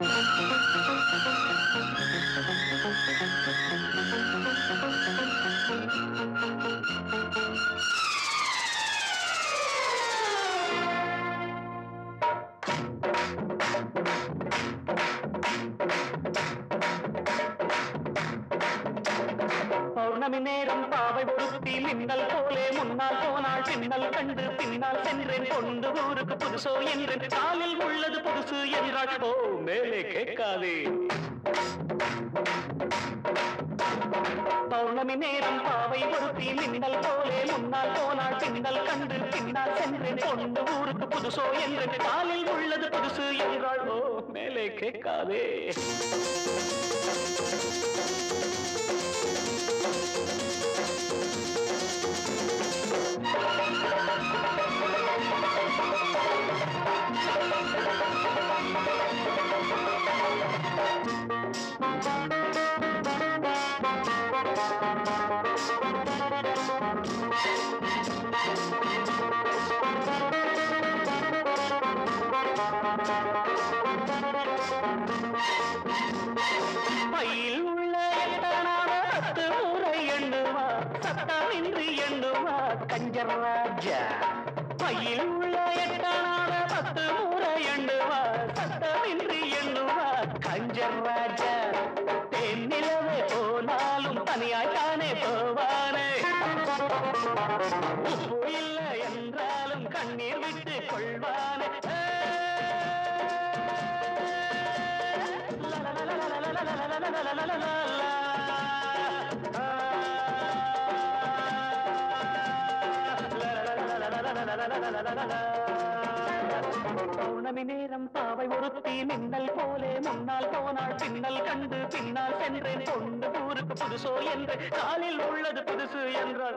பௌர்ணமி நேரம் பாவை ஒருத்தி மின்னல் போலே முன்னால் போனாள் பின்னல் கண்டு பின்னால் சென்றேன் கொண்டு ஊருக்கு புதுசோ என்றேன் காலில் உள்ளது புதுசு என்றாள் ஓ மேலே கேட்காதே பௌர்ணமி நேரம் பாவை ஒருத்தி மின்னல் போலே முன்னால் போனாள் பின்னல் கண்டு பின்னால் சென்றேன் கொண்டு ஊருக்கு புதுசோ என்றேன் காலில் உள்ளது புதுசு என்றாள் ஓ மேலே கேட்காதே பையில் உள்ள எட்டனான பத்து முறை எண்ணுவா சத்தமின்றி எண்ணுவா கஞ்சர் ராஜா பையில் உள்ள எட்டனான பத்து முறை எண்ணுவா சத்தமின்றி எண்ணுவா கஞ்சர் ராஜா தென்னிலவே போனாலும் தனியாய் தானே போவானே உப்பு இல்லை என்றாலும் கண்ணீர் விட்டு கொள்வானே பௌர்ணமி நேரம் பாவை ஒருத்தி மின்னல் போலே முன்னால் போனாள் பின்னல் கண்டு பின்னால் சென்றேன் கொண்டு ஊருக்கு புதுசோ என்று காலில் உள்ளது புதுசு என்றாள்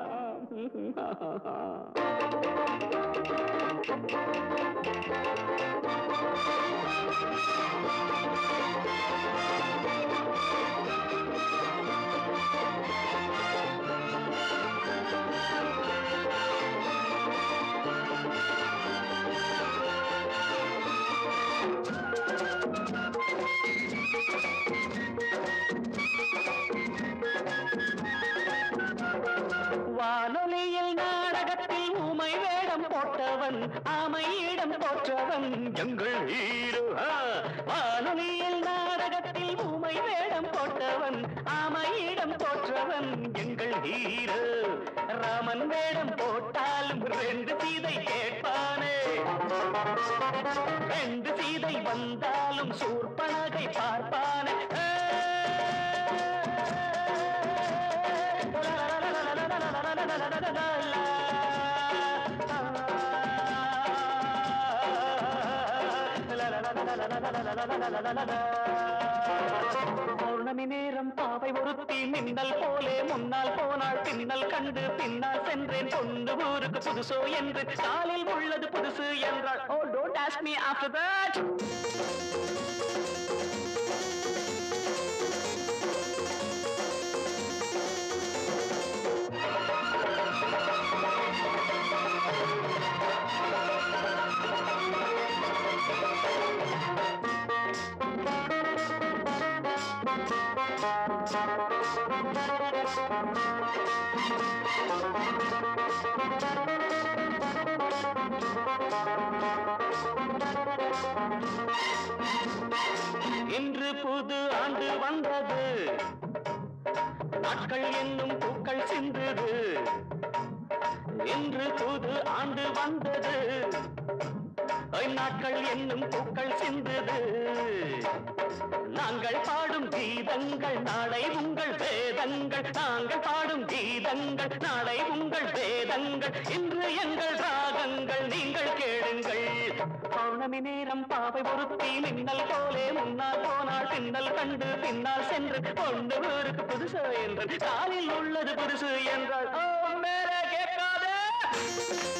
வானொலியில் நாடகத்தில் ஊமை வேடம் போட்டவன் ஆமையிடம் போற்றவன் எங்கள் ஹீரோ ஆ. வானொலியில் நாடகத்தில் ஊமை வேடம் போட்டவன் ஆமையிடம் போற்றவன் எங்கள் ஹீரோ ராமன் வேடம் போட்டாலும் ரெண்டு சீதை கேட்பானே ரெண்டு சீதை வந்தாலும் சூர்பனகை பார்ப்பானே பௌர்ணமி நேரம் பாவை ஒருத்தி மின்னல் போலே முன்னால் போனாள் பின்னல் கண்டு பின்னால் சென்றேன் கொண்டு ஊருக்கு புதுசோ என்று காலில் உள்ளது புதுசு என்றாள் oh don't ask me after that இன்று புது ஆண்டு வந்தது நாட்கள் என்னும் பூக்கள் சிந்தது இன்று புது ஆண்டு வந்தது ஐ, நாட்கள் என்னும் பூக்கள் சிந்தது நாங்கள் பாடும் கீதங்கள் நாளை உங்கள் வேதங்கள் நாங்கள் பாடும் கீதங்கள் நாளை உங்கள் வேதங்கள் இன்று எங்கள் ராகங்கள் நீங்கள் கேளுங்கள் பௌர்ணமி நேரம் பாவை ஒருத்தி மின்னல் போலே முன்னால் போனால் பின்னல் கண்டு பின்னால் சென்று கொண்டு ஊருக்கு புதுசு என்று காலில் உள்ளது புதுசு என்றால் ஓ மேலே கேட்காதே